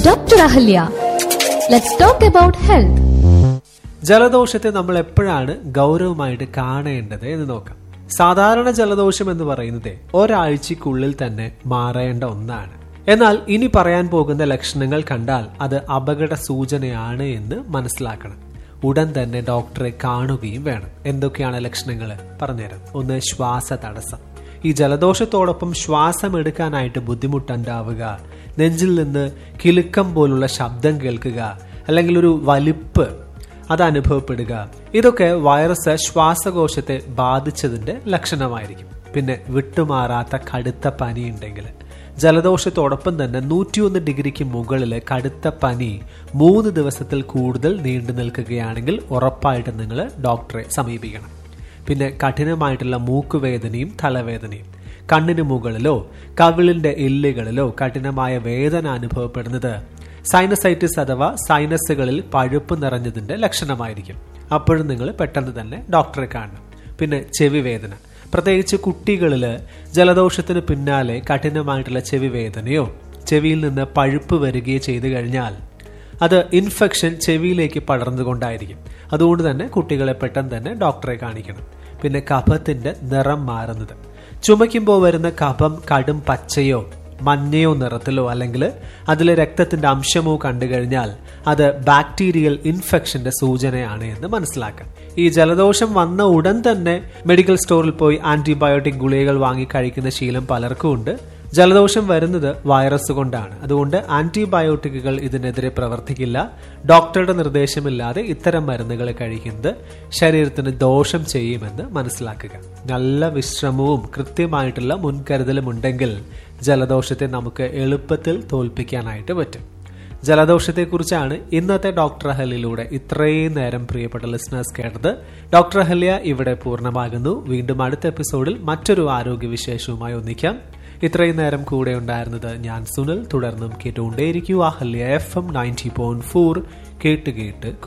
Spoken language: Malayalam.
Dr. Ahalya. Let's talk about health. ജലദോഷത്തെ നമ്മൾ എപ്പോഴാണ് ഗൗരവമായിട്ട് കാണേണ്ടത് എന്ന് നോക്കാം സാധാരണ ജലദോഷം എന്ന് പറയുന്നത് ഒരാഴ്ചക്കുള്ളിൽ തന്നെ മാറേണ്ട ഒന്നാണ് എന്നാൽ ഇനി പറയാൻ പോകുന്ന ലക്ഷണങ്ങൾ കണ്ടാൽ അത് അപകട സൂചനയാണ് എന്ന് മനസ്സിലാക്കണം ഉടൻ തന്നെ ഡോക്ടറെ കാണുകയും വേണം എന്തൊക്കെയാണ് ലക്ഷണങ്ങൾ പറഞ്ഞുതരാം ഒന്ന് ശ്വാസ തടസ്സം ഈ ജലദോഷത്തോടൊപ്പം ശ്വാസം എടുക്കാനായിട്ട് ബുദ്ധിമുട്ടുണ്ടാവുക നെഞ്ചിൽ നിന്ന് കിലുക്കം പോലുള്ള ശബ്ദം കേൾക്കുക അല്ലെങ്കിൽ ഒരു വലിപ്പ് അത് അനുഭവപ്പെടുക ഇതൊക്കെ വൈറസ് ശ്വാസകോശത്തെ ബാധിച്ചതിന്റെ ലക്ഷണമായിരിക്കും പിന്നെ വിട്ടുമാറാത്ത കടുത്ത പനി ഉണ്ടെങ്കിൽ ജലദോഷത്തോടൊപ്പം തന്നെ നൂറ്റിയൊന്ന് ഡിഗ്രിക്ക് മുകളിൽ കടുത്ത പനി മൂന്ന് ദിവസത്തിൽ കൂടുതൽ നീണ്ടു നിൽക്കുകയാണെങ്കിൽ ഉറപ്പായിട്ടും നിങ്ങൾ ഡോക്ടറെ സമീപിക്കണം പിന്നെ കഠിനമായിട്ടുള്ള മൂക്കുവേദനയും തലവേദനയും കണ്ണിന് മുകളിലോ കവിളിന്റെ എല്ലുകളിലോ കഠിനമായ വേദന അനുഭവപ്പെടുന്നത് സൈനസൈറ്റിസ് അഥവാ സൈനസുകളിൽ പഴുപ്പ് നിറഞ്ഞതിന്റെ ലക്ഷണമായിരിക്കും അപ്പോഴും നിങ്ങൾ പെട്ടെന്ന് തന്നെ ഡോക്ടറെ കാണണം പിന്നെ ചെവി വേദന പ്രത്യേകിച്ച് കുട്ടികളിൽ ജലദോഷത്തിന് പിന്നാലെ കഠിനമായിട്ടുള്ള ചെവി വേദനയോ ചെവിയിൽ നിന്ന് പഴുപ്പ് വരികയോ ചെയ്തു കഴിഞ്ഞാൽ അത് ഇൻഫെക്ഷൻ ചെവിയിലേക്ക് പടർന്നുകൊണ്ടായിരിക്കും അതുകൊണ്ട് തന്നെ കുട്ടികളെ പെട്ടെന്ന് തന്നെ ഡോക്ടറെ കാണിക്കണം പിന്നെ കഫത്തിന്റെ നിറം മാറുന്നത് ചുമയ്ക്കുമ്പോൾ വരുന്ന കഫം കടും പച്ചയോ മഞ്ഞയോ നിറത്തിലോ അല്ലെങ്കിൽ അതിലെ രക്തത്തിന്റെ അംശമോ കണ്ടു കഴിഞ്ഞാൽ അത് ബാക്ടീരിയൽ ഇൻഫെക്ഷന്റെ സൂചനയാണ് എന്ന് മനസ്സിലാക്കാം ഈ ജലദോഷം വന്ന ഉടൻ തന്നെ മെഡിക്കൽ സ്റ്റോറിൽ പോയി ആന്റിബയോട്ടിക് ഗുളികകൾ വാങ്ങി കഴിക്കുന്ന ശീലം പലർക്കും ഉണ്ട് ജലദോഷം വരുന്നത് വൈറസ് കൊണ്ടാണ് അതുകൊണ്ട് ആന്റിബയോട്ടിക്കുകൾ ഇതിനെതിരെ പ്രവർത്തിക്കില്ല ഡോക്ടറുടെ നിർദ്ദേശമില്ലാതെ ഇത്തരം മരുന്നുകൾ കഴിക്കുന്നത് ശരീരത്തിന് ദോഷം ചെയ്യുമെന്ന് മനസ്സിലാക്കുക നല്ല വിശ്രമവും കൃത്യമായിട്ടുള്ള മുൻകരുതലും ഉണ്ടെങ്കിൽ ജലദോഷത്തെ നമുക്ക് എളുപ്പത്തിൽ തോൽപ്പിക്കാനായിട്ട് പറ്റും ജലദോഷത്തെക്കുറിച്ചാണ് ഇന്നത്തെ ഡോക്ടർ അഹലിലൂടെ ഇത്രയും നേരം പ്രിയപ്പെട്ട ലിസണേഴ്സ് കേട്ടത് ഡോക്ടർ അഹല്യ ഇവിടെ പൂർണ്ണമാകുന്നു വീണ്ടും അടുത്ത എപ്പിസോഡിൽ മറ്റൊരു ആരോഗ്യ വിശേഷവുമായി ഒന്നിക്കാം ഇത്രയും നേരം കൂടെ ഉണ്ടായിരുന്നത് ഞാൻ സുനിൽ തുടർന്നും കേട്ടുകൊണ്ടേയിരിക്കൂ Ahalya F M ninety point four കേട്ട് കേട്ട്